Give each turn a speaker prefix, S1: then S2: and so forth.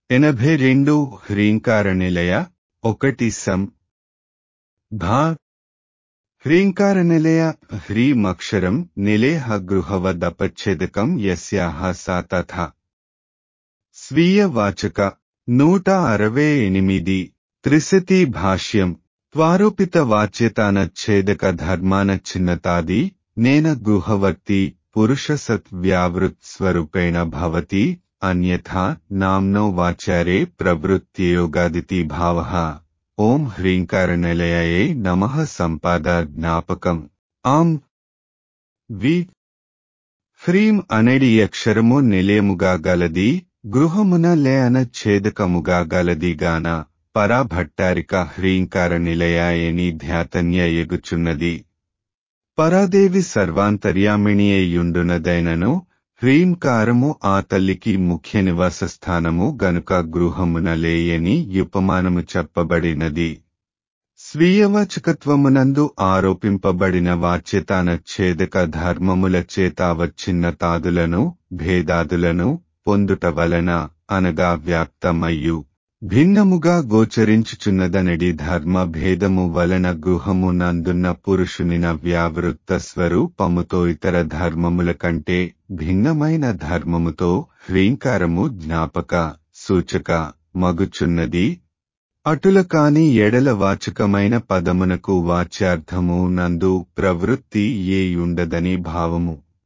S1: ఎనభై రెండు హ్రీంకార నిలయ ఒకటి సం భా హ్రీంకార నిలయ హ్రీమక్షరం నిలేహ గృహవదపచ్ఛేదకం యస్యాహ సా తథా స్వీయ వాచక నూట అరవై ఎనిమిది త్రిశతి భాష్యం త్వారోపిత వాచ్యతానచ్ఛేదక ధర్మానచ్ఛిన్నతాది నేన గుహవర్తి పురుషసత్ వ్యావృత్ స్వరూపేణ భవతి అన్యథా నామ్నో వాచారే ప్రవృత్తియోగాదితి భావ ఓం హ్రీంకారనిలయే నమ సంపాద జ్ఞాపకం ఆం వి హ్రీం అనేది అక్షరము నిలయముగా గలది గృహమున లేన ఛేదకముగా గలదిగాన పరాభట్టారిక హ్రీంకార నిలయాయని ధ్యాతన్య ఎగుచున్నది పరాదేవి సర్వాంతర్యామిణియయుండునదైనను హ్రీంకారము ఆ తల్లికి ముఖ్య నివాస స్థానము గనుక గృహమున లేయని ఉపమానము చెప్పబడినది స్వీయవాచకత్వమునందు ఆరోపింపబడిన వాచ్యతాన ఛేదక ధర్మముల చేత వచ్చిన్న తాదులను భేదాదులను పొందుట వలన అనగా వ్యాప్తమయ్యు భిన్నముగా గోచరించుచున్నదనడి ధర్మ భేదము వలన గృహము నందున్న పురుషునిన వ్యావృత్త స్వరూపముతో ఇతర ధర్మముల కంటే భిన్నమైన ధర్మముతో హ్రీంకారము జ్ఞాపక సూచక మగుచున్నది అటుల కాని ఎడల వాచకమైన పదమునకు వాచ్యార్థము నందు ప్రవృత్తి ఏయుండదని భావము